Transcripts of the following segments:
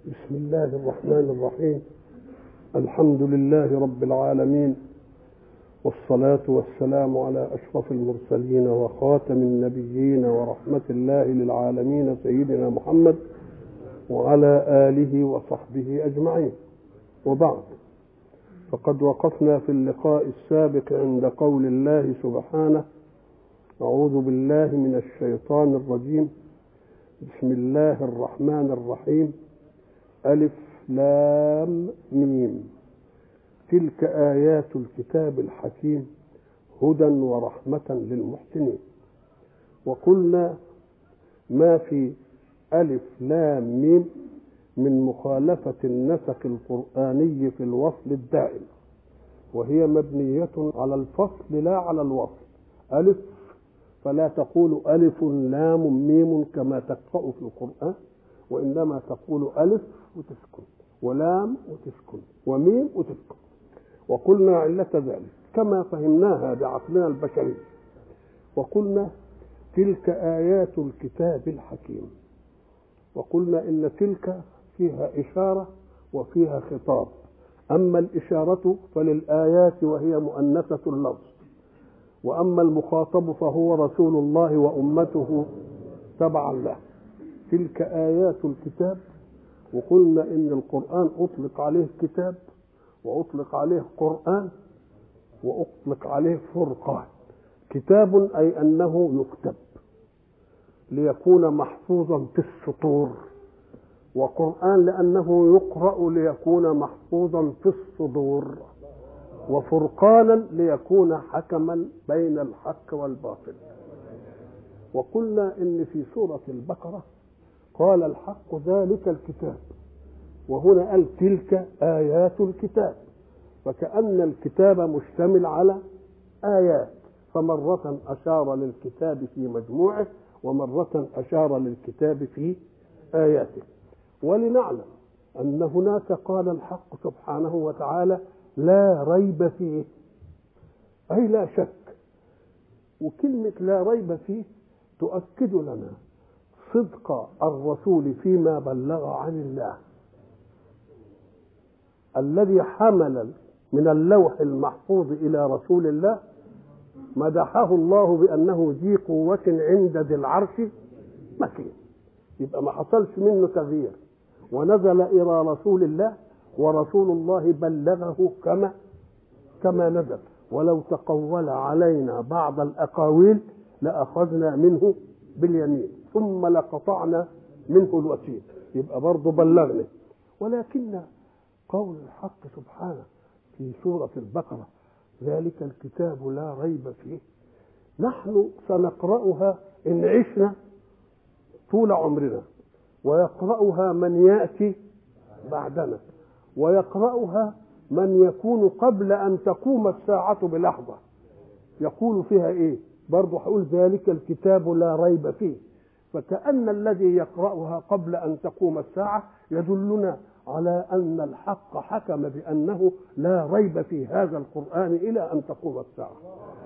بسم الله الرحمن الرحيم الحمد لله رب العالمين والصلاة والسلام على أشرف المرسلين وخاتم النبيين ورحمة الله للعالمين سيدنا محمد وعلى آله وصحبه أجمعين وبعد فقد وقفنا في اللقاء السابق عند قول الله سبحانه أعوذ بالله من الشيطان الرجيم بسم الله الرحمن الرحيم ألف لام ميم تلك آيات الكتاب الحكيم هدى ورحمة للمحسنين وقلنا ما في ألف لام ميم من مخالفة النسق القرآني في الوصل الدائم وهي مبنية على الفصل لا على الوصل ألف فلا تقول ألف لام ميم كما تقرأ في القرآن وإنما تقول ألف وتسكن ولام وتسكن وميم وتسكن وقلنا علة ذلك كما فهمناها بعقلنا البشري وقلنا تلك آيات الكتاب الحكيم وقلنا إن تلك فيها إشارة وفيها خطاب أما الإشارة فللآيات وهي مؤنثة اللفظ وأما المخاطب فهو رسول الله وأمته تبعا له تلك آيات الكتاب وقلنا إن القرآن أطلق عليه كتاب وأطلق عليه قرآن وأطلق عليه فرقان كتاب أي أنه يكتب ليكون محفوظا في السطور وقرآن لأنه يقرأ ليكون محفوظا في الصدور وفرقانا ليكون حكما بين الحق والباطل وقلنا ان في سوره البقره قال الحق ذلك الكتاب وهنا قال تلك ايات الكتاب فكان الكتاب مشتمل على ايات فمره اشار للكتاب في مجموعه ومره اشار للكتاب في اياته ولنعلم ان هناك قال الحق سبحانه وتعالى لا ريب فيه أي لا شك وكلمة لا ريب فيه تؤكد لنا صدق الرسول فيما بلغ عن الله الذي حمل من اللوح المحفوظ إلى رسول الله مدحه الله بأنه ذي قوة عند ذي العرش مكين يبقى ما حصلش منه تغيير ونزل إلى رسول الله ورسول الله بلغه كما كما نزل ولو تقول علينا بعض الأقاويل لأخذنا منه باليمين ثم لقطعنا منه الوتين يبقى برضه بلغنا ولكن قول الحق سبحانه في سورة البقرة ذلك الكتاب لا ريب فيه نحن سنقرأها إن عشنا طول عمرنا ويقرأها من يأتي بعدنا ويقرأها من يكون قبل أن تقوم الساعة بلحظة يقول فيها إيه برضه هقول ذلك الكتاب لا ريب فيه فكأن الذي يقرأها قبل أن تقوم الساعة يدلنا على أن الحق حكم بأنه لا ريب في هذا القرآن إلى أن تقوم الساعة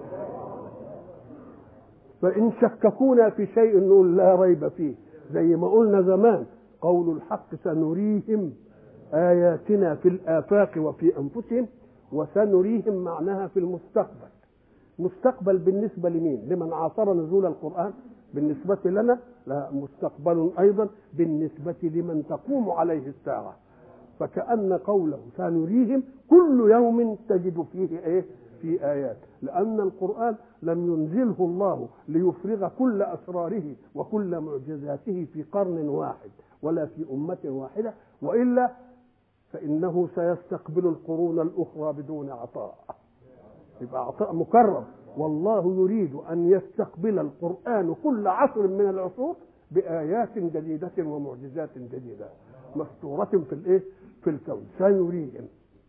فإن شككونا في شيء نقول لا ريب فيه زي ما قلنا زمان قول الحق سنريهم آياتنا في الآفاق وفي أنفسهم وسنريهم معناها في المستقبل مستقبل بالنسبة لمين لمن عاصر نزول القرآن بالنسبة لنا لا مستقبل أيضا بالنسبة لمن تقوم عليه الساعة فكأن قوله سنريهم كل يوم تجد فيه إيه في آيات لأن القرآن لم ينزله الله ليفرغ كل أسراره وكل معجزاته في قرن واحد ولا في أمة واحدة وإلا فإنه سيستقبل القرون الأخرى بدون عطاء يبقى عطاء مكرم والله يريد أن يستقبل القرآن كل عصر من العصور بآيات جديدة ومعجزات جديدة مستورة في الإيه؟ في الكون سيريهم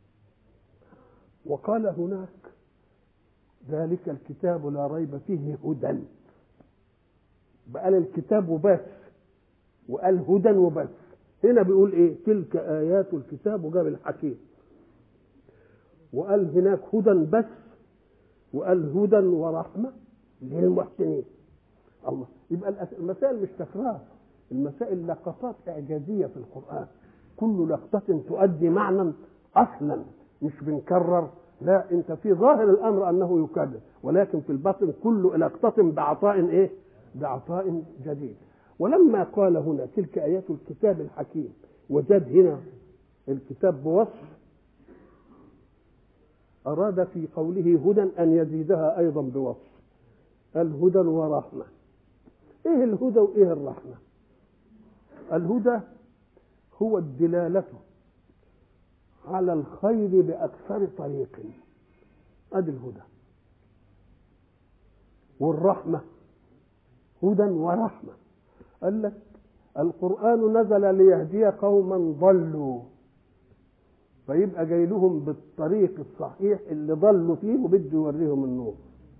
وقال هناك ذلك الكتاب لا ريب فيه هدى بقال الكتاب وبس وقال هدى وبس هنا بيقول ايه تلك ايات الكتاب وجاب الحكيم وقال هناك هدى بس وقال هدى ورحمه للمحسنين الله يبقى المسائل مش تكرار المسائل لقطات اعجازيه في القران كل لقطة تؤدي معنى أصلا مش بنكرر لا انت في ظاهر الامر انه يكرر ولكن في الباطن كل لقطة بعطاء ايه بعطاء جديد ولما قال هنا تلك ايات الكتاب الحكيم وزاد هنا الكتاب بوصف اراد في قوله هدى ان يزيدها ايضا بوصف الهدى ورحمه ايه الهدى وايه الرحمه الهدى هو الدلاله على الخير باكثر طريق ادي الهدى والرحمه هدى ورحمه قال لك القران نزل ليهدي قوما ضلوا فيبقى جاي لهم بالطريق الصحيح اللي ضلوا فيه وبده يوريهم النور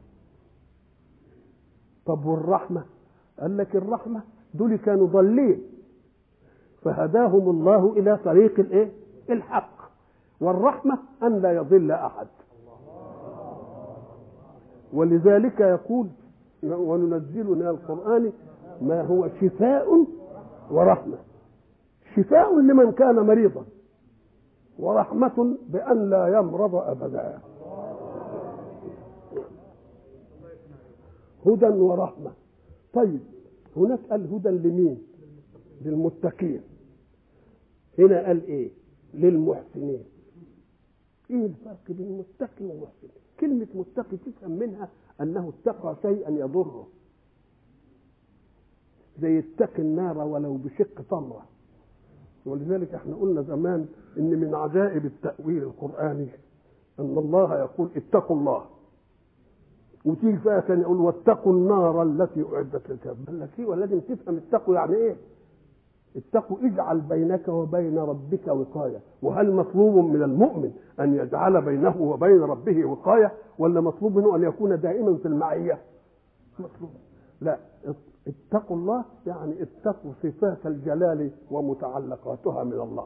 طب والرحمه قال لك الرحمه دول كانوا ضالين فهداهم الله الى طريق الايه الحق والرحمه ان لا يضل احد ولذلك يقول وننزل من القران ما هو شفاء ورحمه شفاء لمن كان مريضا ورحمة بأن لا يمرض أبدا هدى ورحمة طيب هناك قال هدى لمين للمتقين هنا قال ايه للمحسنين ايه الفرق بين المتقي والمحسن كلمة متقي تفهم منها انه اتقى شيئا يضره زي اتقي النار ولو بشق تمره ولذلك احنا قلنا زمان ان من عجائب التأويل القرآني ان الله يقول اتقوا الله وتيجي فيها ثاني يقول واتقوا النار التي اعدت للكافرين قال لك ايه ولازم تفهم اتقوا يعني ايه اتقوا اجعل بينك وبين ربك وقايه وهل مطلوب من المؤمن ان يجعل بينه وبين ربه وقايه ولا مطلوب منه ان يكون دائما في المعيه مطلوب لا اتقوا الله يعني اتقوا صفات الجلال ومتعلقاتها من الله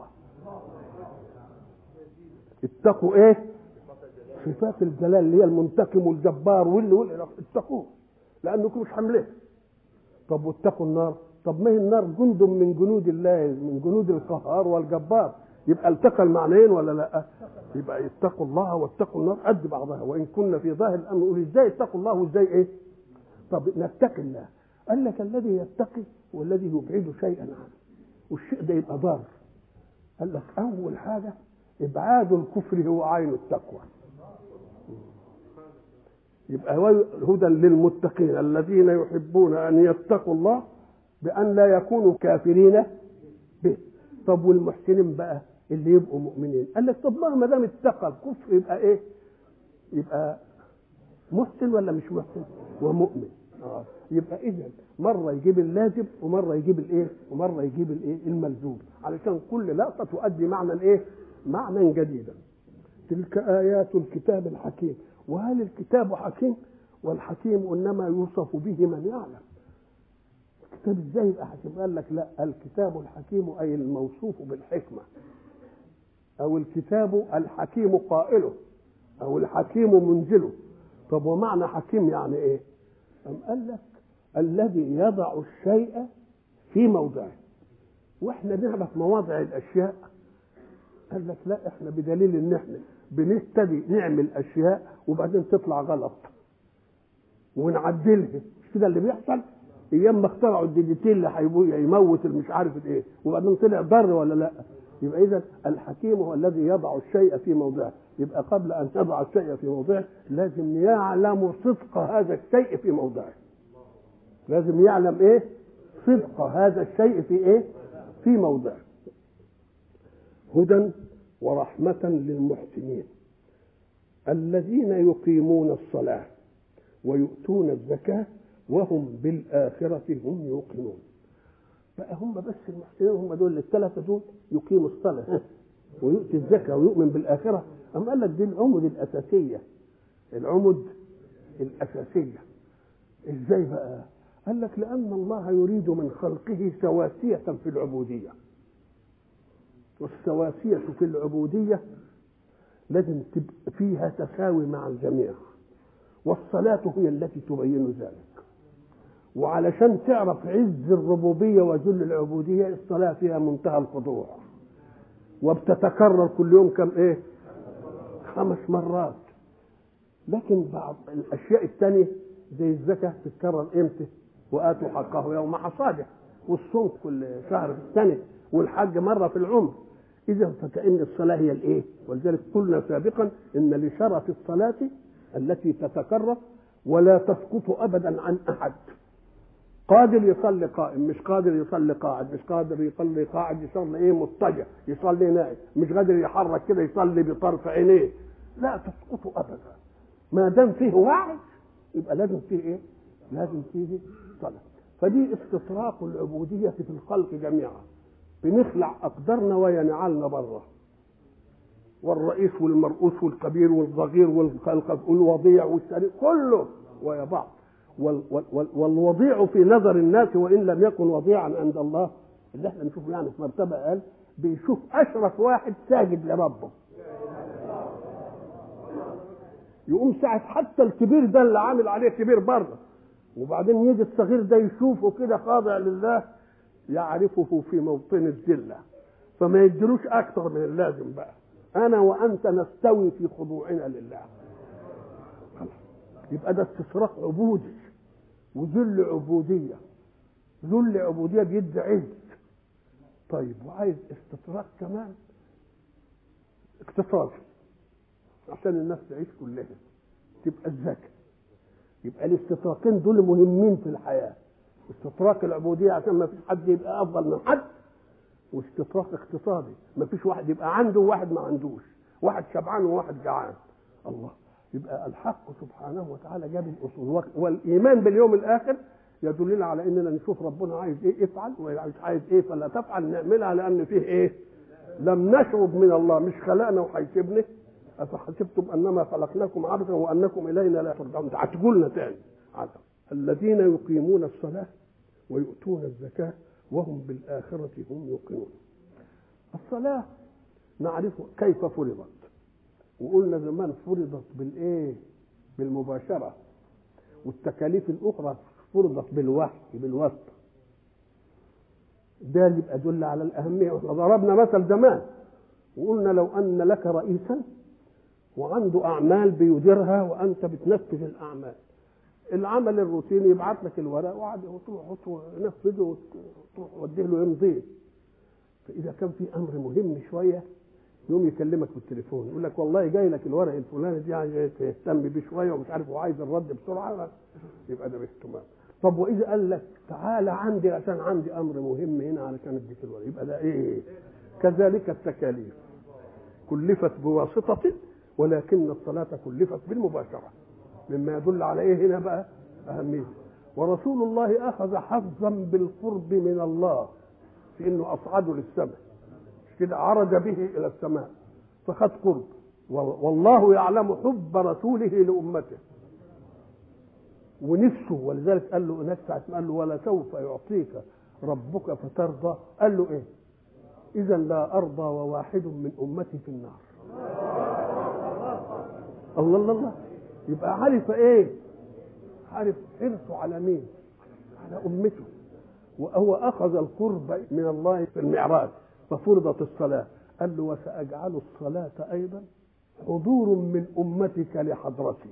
اتقوا ايه صفات الجلال اللي هي المنتقم والجبار واللي واللي اتقوه لانكم مش حاملين طب واتقوا النار طب ما هي النار جند من جنود الله من جنود القهار والجبار يبقى التقى المعنيين ولا لا يبقى اتقوا الله واتقوا النار قد بعضها وان كنا في ظاهر الامر نقول ازاي اتقوا الله وازاي ايه طب نتقي الله قال لك الذي يتقي هو الذي يبعد شيئا عنه والشيء ده يبقى ضار قال لك اول حاجه ابعاد الكفر هو عين التقوى يبقى هدى للمتقين الذين يحبون ان يتقوا الله بان لا يكونوا كافرين به طب والمحسنين بقى اللي يبقوا مؤمنين قال لك طب ما دام اتقى الكفر يبقى ايه يبقى محسن ولا مش محسن ومؤمن آه. يبقى اذا مره يجيب اللازم ومره يجيب الايه ومره يجيب الايه الملزوم علشان كل لقطه تؤدي معنى الايه معنى جديدا تلك ايات الكتاب الحكيم وهل الكتاب حكيم والحكيم انما يوصف به من يعلم الكتاب ازاي يبقى حكيم قال لك لا الكتاب الحكيم اي الموصوف بالحكمه او الكتاب الحكيم قائله او الحكيم منزله طب ومعنى حكيم يعني ايه أم قال لك الذي يضع الشيء في موضعه واحنا نعرف مواضع الاشياء قال لك لا احنا بدليل ان احنا بنبتدي نعمل اشياء وبعدين تطلع غلط ونعدلها مش كده اللي بيحصل ايام ما اخترعوا الديجيتيل اللي يموت المش عارف ايه وبعدين طلع ضر ولا لا يبقى اذا الحكيم هو الذي يضع الشيء في موضعه يبقى قبل ان تضع الشيء في موضعه لازم يعلم صدق هذا الشيء في موضعه لازم يعلم ايه صدق هذا الشيء في ايه في موضعه هدى ورحمة للمحسنين الذين يقيمون الصلاة ويؤتون الزكاة وهم بالآخرة هم يوقنون بقى هم بس المحسنين هم دول الثلاثة دول يقيموا الصلاة ويؤتي الزكاة ويؤمن بالآخرة أم قال لك دي العمد الأساسية العمد الأساسية إزاي بقى؟ قال لك لأن الله يريد من خلقه سواسية في العبودية والسواسية في العبودية لازم تبقى فيها تساوي مع الجميع والصلاة هي التي تبين ذلك وعلشان تعرف عز الربوبية وذل العبودية الصلاة فيها منتهى الخضوع وبتتكرر كل يوم كم ايه خمس مرات لكن بعض الاشياء الثانيه زي الزكاه تتكرر امتى واتوا حقه يوم حصاده والصوم كل شهر في السنه والحج مره في العمر اذا فكأن الصلاه هي الايه ولذلك قلنا سابقا ان لشرف الصلاه التي تتكرر ولا تسقط ابدا عن احد قادر يصلي قائم مش قادر يصلي قاعد مش قادر يصلي قاعد يصلي ايه مضطجع يصلي نائم مش قادر يحرك كده يصلي بطرف عينيه لا تسقط ابدا ما دام فيه وعي يبقى لازم فيه ايه لازم فيه صلاه فدي استطراق العبوديه في الخلق جميعا بنخلع اقدارنا وينعلنا بره والرئيس والمرؤوس والكبير والصغير والوضيع والسريع كله ويا بعض والوضيع في نظر الناس وان لم يكن وضيعا عند الله اللي احنا نشوفه يعني في مرتبه اقل بيشوف اشرف واحد ساجد لربه يقوم ساعة حتى الكبير ده اللي عامل عليه كبير بره وبعدين يجي الصغير ده يشوفه كده خاضع لله يعرفه في موطن الذلة فما يدلوش أكثر من اللازم بقى أنا وأنت نستوي في خضوعنا لله يبقى ده استشراق عبودي وذل عبودية ذل عبودية بيدي عز طيب وعايز استطراق كمان اقتصادي عشان الناس تعيش كلها تبقى الزكاة يبقى الاستطراقين دول مهمين في الحياة استطراق العبودية عشان ما فيش حد يبقى أفضل من حد واستطراق اقتصادي ما فيش واحد يبقى عنده وواحد ما عندوش واحد شبعان وواحد جعان الله يبقى الحق سبحانه وتعالى جاب الاصول والايمان باليوم الاخر يدلنا على اننا نشوف ربنا عايز ايه افعل ومش عايز ايه فلا تفعل نعملها لان فيه ايه لم نشرب من الله مش خلقنا وهيسيبنا افحسبتم انما خلقناكم عبثا وانكم الينا لا ترجعون هتقولنا تاني عدم الذين يقيمون الصلاه ويؤتون الزكاه وهم بالاخره هم يوقنون الصلاه نعرف كيف فرضت وقلنا زمان فرضت بالايه بالمباشره والتكاليف الاخرى فرضت بالوحي بالواسطه ده اللي يبقى دل على الاهميه واحنا ضربنا مثل زمان وقلنا لو ان لك رئيسا وعنده اعمال بيديرها وانت بتنفذ الاعمال العمل الروتيني يبعت لك الورق وقعد وتروح تنفذه وتروح توديه له يمضيه فاذا كان في امر مهم شويه يوم يكلمك بالتليفون يقول لك والله جاي لك الورق الفلاني دي عايز تهتم بيه شويه ومش عارف وعايز الرد بسرعه يبقى ده باهتمام طب واذا قال لك تعالى عندي عشان عندي امر مهم هنا علشان اديك الورق يبقى ده ايه كذلك التكاليف كلفت بواسطه ولكن الصلاه كلفت بالمباشره مما يدل على ايه هنا بقى اهميته ورسول الله اخذ حظا بالقرب من الله في انه اصعده للسماء كده عرج به الى السماء فخد قرب والله يعلم حب رسوله لامته ونفسه ولذلك قال له هناك ساعه قال له ولا سوف يعطيك ربك فترضى قال له ايه اذا لا ارضى وواحد من امتي في النار الله الله الله يبقى عرف ايه عرف حرصه على مين على امته وهو اخذ القرب من الله في المعراج ففرضت الصلاة قال له وسأجعل الصلاة أيضا حضور من أمتك لحضرتي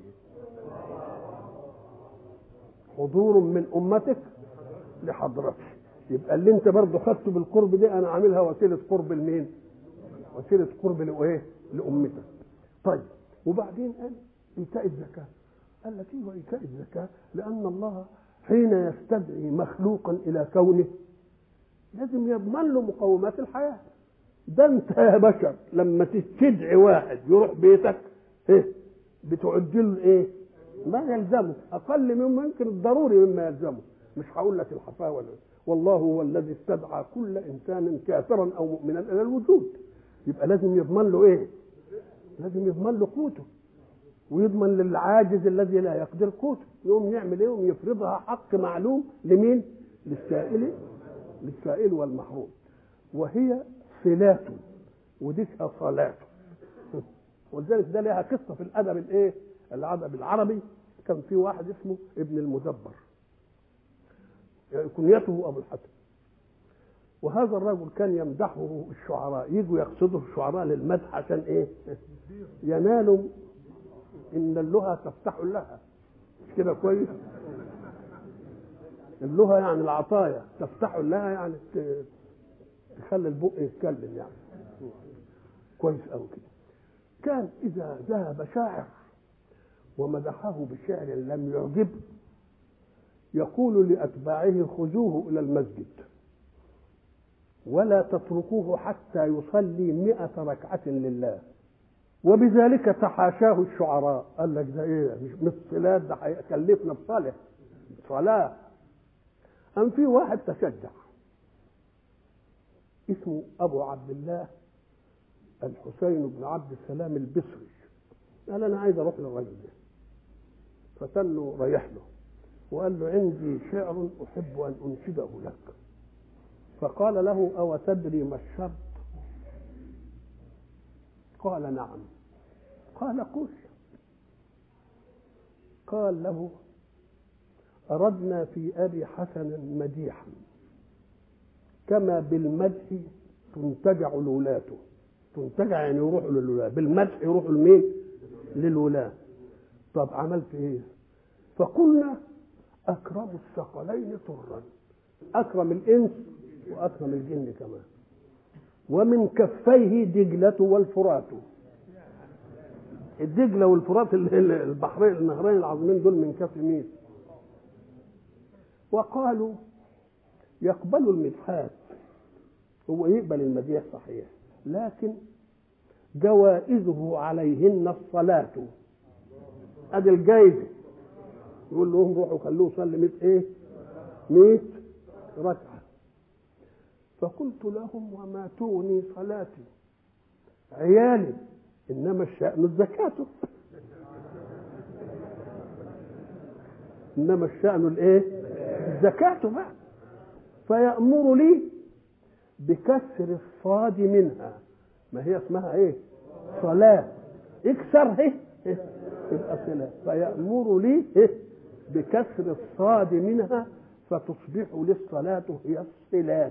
حضور من أمتك لحضرتي يبقى اللي انت برضه خدته بالقرب دي انا عاملها وسيله قرب لمين؟ وسيله قرب لايه؟ لامتك. طيب وبعدين قال ايتاء الزكاه. قال لك ايوه ايتاء الزكاه لان الله حين يستدعي مخلوقا الى كونه لازم يضمن له مقومات الحياه ده انت يا بشر لما تدعي واحد يروح بيتك ايه بتعد له ايه ما يلزمه اقل مما يمكن الضروري مما يلزمه مش هقول لك الحفاوه والله هو الذي استدعى كل انسان كافرا او مؤمنا الى الوجود يبقى لازم يضمن له ايه لازم يضمن له قوته ويضمن للعاجز الذي لا يقدر قوته يقوم يعمل ايه يقوم يفرضها حق معلوم لمين للسائل للسائل والمحروم وهي صلات وديكها صلاة ولذلك ده لها قصة في الأدب الإيه؟ الأدب العربي كان في واحد اسمه ابن المدبر يعني كنيته أبو الحسن وهذا الرجل كان يمدحه الشعراء يجوا يقصده الشعراء للمدح عشان ايه ينالوا ان اللغه تفتح لها مش كده كويس اللغه يعني العطايا تفتح لها يعني تخلي البق يتكلم يعني كويس قوي كده كان اذا ذهب شاعر ومدحه بشعر لم يعجبه يقول لأتباعه خذوه إلى المسجد ولا تتركوه حتى يصلي مئة ركعة لله وبذلك تحاشاه الشعراء قال لك ده ايه مش مش صلاة ده هيكلفنا بصلاة صلاة أم في واحد تشجع اسمه أبو عبد الله الحسين بن عبد السلام البصري قال أنا عايز أروح للراجل ده فتنه رايح له وقال له عندي شعر أحب أن أنشده لك فقال له أو تدري ما الشرط قال نعم قال قل قال له أردنا في أبي حسن مديحا كما بالمدح تنتجع الولاة تنتجع يعني يروحوا للولاة بالمدح يروحوا لمين للولاة طب عملت ايه فقلنا أكرم الثقلين طرا أكرم الإنس وأكرم الجن كمان ومن كفيه دجلة والفرات الدجلة والفرات البحرين النهرين العظيمين دول من كف مين وقالوا يقبل المدحات هو يقبل المديح صحيح لكن جوائزه عليهن الصلاة ادي الجايزة يقول لهم روحوا خلوه يصلي 100 ايه 100 ركعة فقلت لهم وما تغني صلاتي عيالي انما الشأن الزكاة انما الشأن الايه الزكاة بقى فيأمر لي بكسر الصاد منها ما هي اسمها ايه صلاة اكسر ايه يبقى صلاة فيأمر لي إيه؟ بكسر الصاد منها فتصبح للصلاة هي الصلاة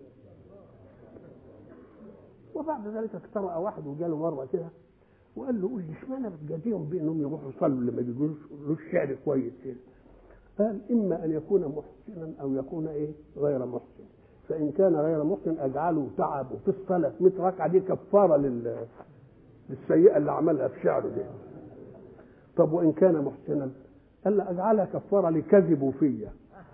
وبعد ذلك اقترأ واحد وجاله مرة كده وقال له قول لي اشمعنى بتجازيهم بانهم يروحوا يصلوا لما بيقولوا الشعر كويس كده قال اما ان يكون محسنا او يكون ايه غير محسن فان كان غير محسن اجعله تعبه في الصلاه 100 ركعه دي كفاره لل للسيئه اللي عملها في شعره دي طب وان كان محسنا قال له اجعلها كفاره لكذبوا فيا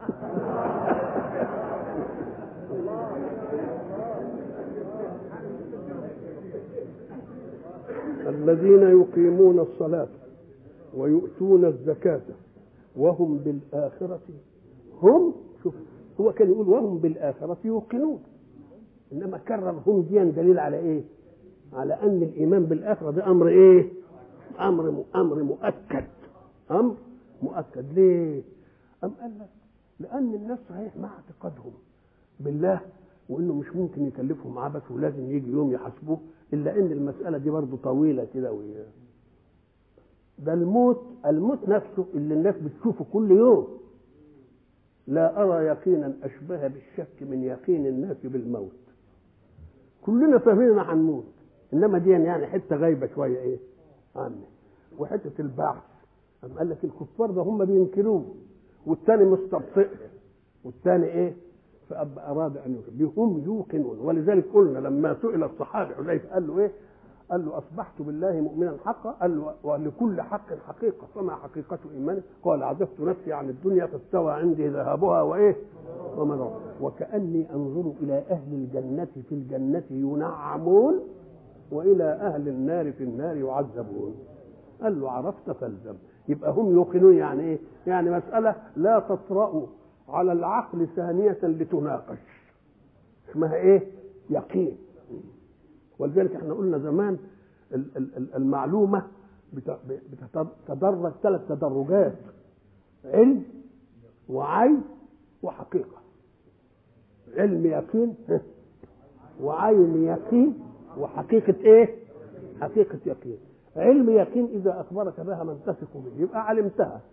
الذين يقيمون الصلاة ويؤتون الزكاة وهم بالآخرة هم شوف هو كان يقول وهم بالآخرة يوقنون إنما كرر هم دي دليل على إيه؟ على أن الإيمان بالآخرة ده أمر إيه؟ أمر أمر مؤكد أمر مؤكد ليه؟ أم قال لك لأن الناس صحيح مع اعتقادهم بالله وإنه مش ممكن يكلفهم عبث ولازم يجي يوم يحاسبوه إلا إن المسألة دي برضه طويلة كده وهي ده الموت الموت نفسه اللي الناس بتشوفه كل يوم لا أرى يقينا أشبه بالشك من يقين الناس بالموت كلنا فاهمين هنموت إنما دي يعني حتة غايبة شوية إيه عنه وحتة البعث أم قال لك الكفار ده هم بينكروه والتاني مستبطئ والتاني إيه فأب أراد أن يوقن هم يوقنون ولذلك قلنا لما سئل الصحابي حذيفة قال له إيه قال له أصبحت بالله مؤمنا حقا قال له ولكل حق حقيقة فما حقيقة إيمانه قال عزفت نفسي عن الدنيا فاستوى عندي ذهابها وإيه ومن وكأني أنظر إلى أهل الجنة في الجنة ينعمون وإلى أهل النار في النار يعذبون قال له عرفت فالزم يبقى هم يوقنون يعني إيه يعني مسألة لا تطرأ على العقل ثانية لتناقش اسمها ايه يقين ولذلك احنا قلنا زمان المعلومة بتتدرج ثلاث تدرجات علم وعين وحقيقة علم يقين وعين يقين وحقيقة ايه حقيقة يقين علم يقين إذا أخبرك بها من تثق به يبقى علمتها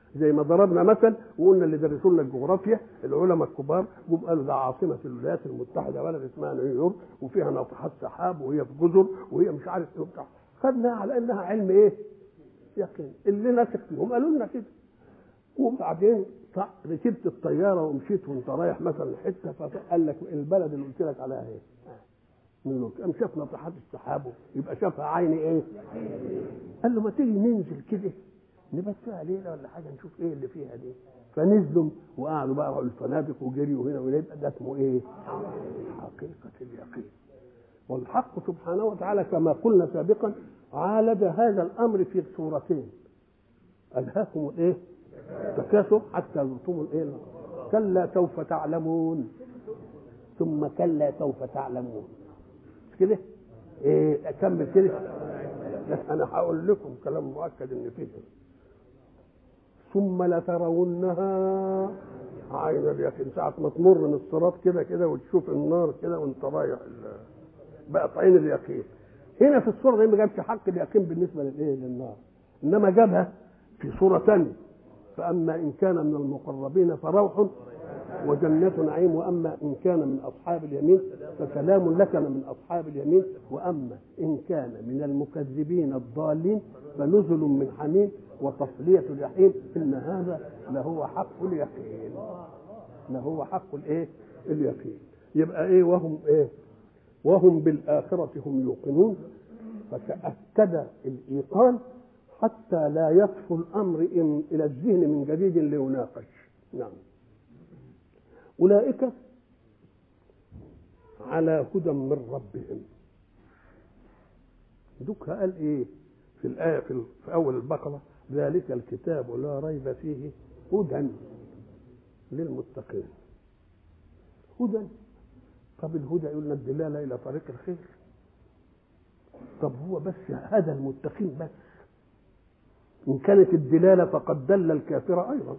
زي ما ضربنا مثل وقلنا اللي درسوا لنا الجغرافيا العلماء الكبار جم قالوا ده عاصمه الولايات المتحده بلد اسمها نيويورك وفيها ناطحات سحاب وهي في جزر وهي مش عارف ايه وبتاع خدناها على انها علم ايه؟ يقين اللي ناسك فيهم قالوا لنا كده وبعدين ركبت الطياره ومشيت وانت رايح مثلا حته فقال لك البلد اللي قلت لك عليها ايه؟ نيويورك قام شاف ناطحات السحاب يبقى شافها عيني ايه؟ قال له ما تيجي ننزل كده نبات فيها ليله ولا حاجه نشوف ايه اللي فيها دي فنزلوا وقعدوا بقى على الفنادق وجريوا هنا ويبقى ده اسمه ايه؟ حقيقه اليقين والحق سبحانه وتعالى كما قلنا سابقا عالج هذا الامر في صورتين الهاكم الايه؟ تكاثر حتى زرتم الايه؟ كلا سوف تعلمون ثم كلا سوف تعلمون مش كده؟ ايه اكمل كده؟ انا هقول لكم كلام مؤكد ان فيه ثم لترونها عين اليقين ساعة ما تمر من الصراط كده كده وتشوف النار كده وانت رايح بقت عين اليقين هنا في الصورة دي ما جابش حق اليقين بالنسبة للايه للنار انما جابها في صورة ثانية فأما إن كان من المقربين فروح وجنة نعيم وأما إن كان من أصحاب اليمين فسلام لك من أصحاب اليمين وأما إن كان من المكذبين الضالين فنزل من حميم وتصلية الجحيم إن هذا لهو حق اليقين لهو حق الإيه؟ اليقين يبقى إيه وهم إيه؟ وهم بالآخرة هم يوقنون فتأكد الإيقان حتى لا يصفو الأمر إن إلى الذهن من جديد ليناقش نعم أولئك على هدى من ربهم دوك قال إيه في الآية في, في أول البقرة ذلك الكتاب لا ريب فيه هدى للمتقين هدى طب الهدى يقولنا الدلالة إلى طريق الخير طب هو بس هدى المتقين بس إن كانت الدلالة فقد دل الكافر أيضا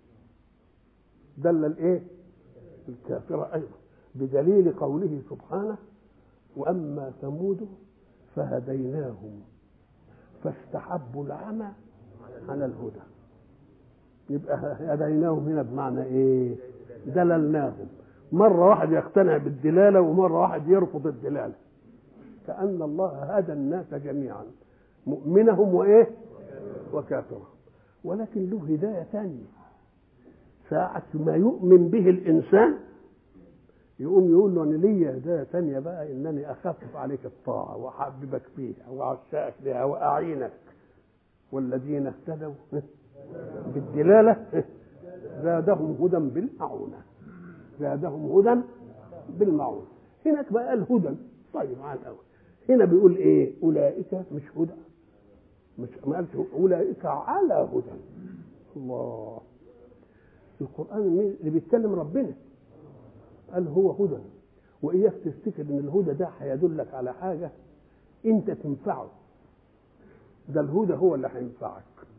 دل الإيه؟ الكافر أيضا بدليل قوله سبحانه وأما ثمود فهديناهم فاستحبوا العمى على الهدى يبقى هديناهم هنا بمعنى ايه دللناهم مرة واحد يقتنع بالدلالة ومرة واحد يرفض الدلالة كأن الله هدى الناس جميعا مؤمنهم وإيه وكافرهم ولكن له هداية ثانية ساعة ما يؤمن به الإنسان يقوم يقول له أنا ليا هداية ثانية بقى إنني أخفف عليك الطاعة وأحببك فيها وأعشقك بها وأعينك والذين اهتدوا بالدلالة زادهم هدى بالمعونة زادهم هدى بالمعونة هناك بقى الهدى طيب على الأول هنا بيقول إيه أولئك مش هدى مش ما قالش أولئك على هدى الله القرآن اللي بيتكلم ربنا قال هو هدى وإياك تفتكر إن الهدى ده هيدلك على حاجة أنت تنفعه ده الهدى هو اللي هينفعك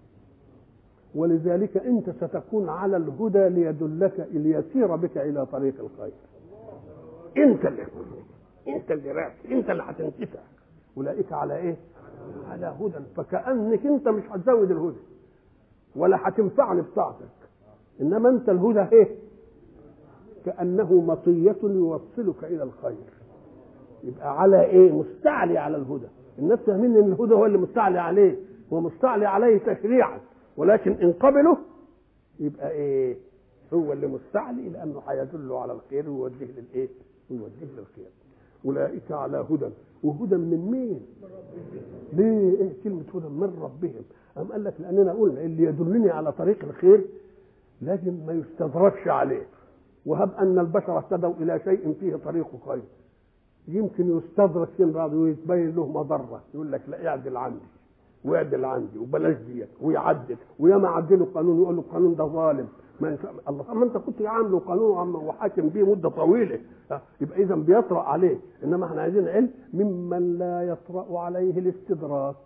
ولذلك انت ستكون على الهدى ليدلك ليسير بك الى طريق الخير انت اللي انت اللي رايح انت اللي هتنتفع اولئك على ايه على هدى فكانك انت مش هتزود الهدى ولا هتنفعني بطاعتك انما انت الهدى ايه كانه مطيه يوصلك الى الخير يبقى على ايه مستعلي على الهدى الناس فاهمين ان الهدى هو اللي مستعلي عليه هو مستعلي عليه تشريعا ولكن ان قبله يبقى ايه هو اللي مستعلي لانه هيدله على الخير ويوديه للايه ويوديه للخير اولئك على هدى وهدى من مين ليه ايه كلمه هدى من ربهم أم قال لك لاننا قلنا اللي يدلني على طريق الخير لازم ما يستدركش عليه وهب ان البشر اهتدوا الى شيء فيه طريق خير يمكن يستدرك فين بعض ويتبين له مضره يقول لك لا اعدل عندي واعدل عندي وبلاش ديت ويعدل وياما عدلوا قانون يقول له القانون ده ظالم ما إن الله ما انت كنت عامله قانون وحاكم بيه مده طويله يبقى اذا بيطرا عليه انما احنا عايزين علم ممن لا يطرا عليه الاستدراك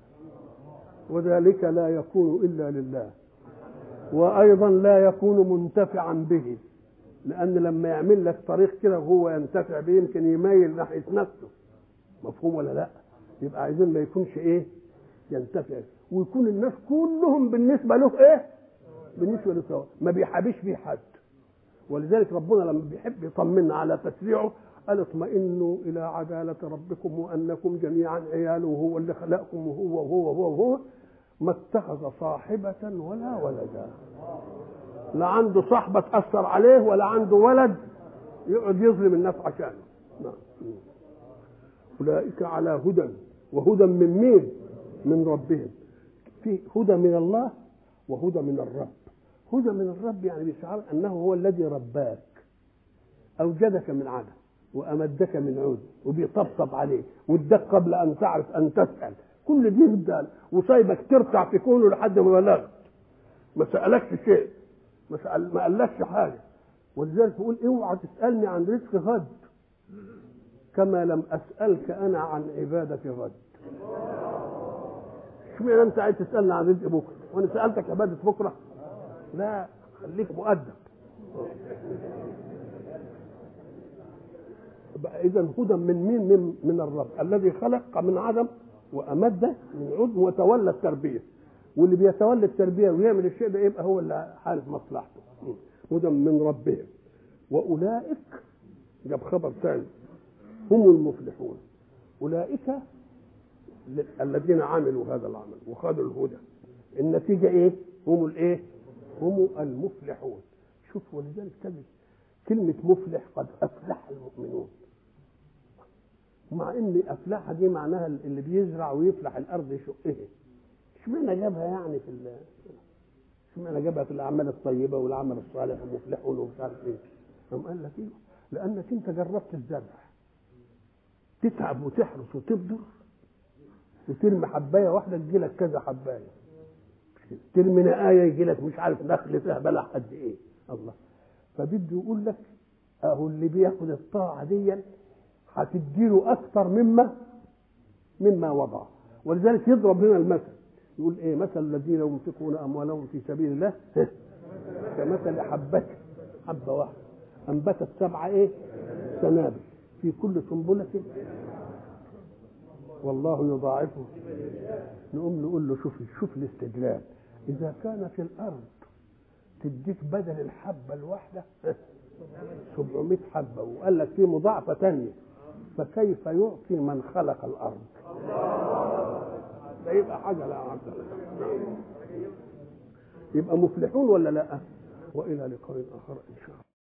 وذلك لا يكون الا لله وايضا لا يكون منتفعا به لان لما يعمل لك طريق كده وهو ينتفع به يمكن يميل ناحيه نفسه مفهوم ولا لا يبقى عايزين ما يكونش ايه ينتفع ويكون الناس كلهم بالنسبه له ايه بالنسبه للثواب ما بيحابيش بيه حد ولذلك ربنا لما بيحب يطمنا على تشريعه قال اطمئنوا الى عداله ربكم وانكم جميعا عياله وهو اللي خلقكم وهو وهو وهو, وهو ما اتخذ صاحبة ولا ولدا لا عنده صاحبة تأثر عليه ولا عنده ولد يقعد يظلم الناس عشانه نعم أولئك على هدى وهدى من مين؟ من ربهم في هدى من الله وهدى من الرب هدى من الرب يعني بيشعر أنه هو الذي رباك أوجدك من عدم وأمدك من عود وبيطبطب عليك واداك قبل أن تعرف أن تسأل كل دي بدال وسايبك ترتع في كونه لحد ما بلغت ما سألكش شيء ما, سأل ما قالكش حاجة ولذلك يقول اوعى تسألني عن رزق غد كما لم أسألك أنا عن عبادة غد اشمعنى أنت عايز تسألني عن رزق بكرة وأنا سألتك عبادة بكرة لا خليك مؤدب إذا هدى من مين؟ من, من الرب الذي خلق من عدم وأمد من عدم وتولى التربية واللي بيتولى التربية ويعمل الشيء ده يبقى هو اللي حالف مصلحته هدى من ربهم وأولئك جاب خبر ثاني هم المفلحون أولئك الذين عملوا هذا العمل وخذوا الهدى النتيجة إيه؟ هم الإيه؟ هم المفلحون شوف ولذلك تجد كلمة مفلح قد أفلح المؤمنون مع ان افلاح دي معناها اللي بيزرع ويفلح الارض يشقها اشمعنى جابها يعني في اشمعنى جابها في الاعمال الطيبه والعمل الصالح ومفلحون ومش عارف ايه قام قال لك ايه لانك انت جربت الزرع تتعب وتحرس وتبذر وترمي حبايه واحده تجي لك كذا حبايه ترمي نقايه يجي لك مش عارف نخل فيها بلح قد ايه الله فبده يقول لك اهو اللي بياخد الطاعه دي هتديله اكثر مما مما وضع ولذلك يضرب هنا المثل يقول ايه مثل الذين ينفقون اموالهم في سبيل الله كمثل حبة حبة واحدة انبتت سبعة ايه سنابل في كل سنبلة والله يضاعفه نقوم نقول له شوف شوف الاستدلال اذا كانت الارض تديك بدل الحبة الواحدة 700 حبة وقال لك في مضاعفة ثانية فكيف يعطي من خلق الارض ده يبقى حاجه لا عبد يبقى مفلحون ولا لا والى لقاء اخر ان شاء الله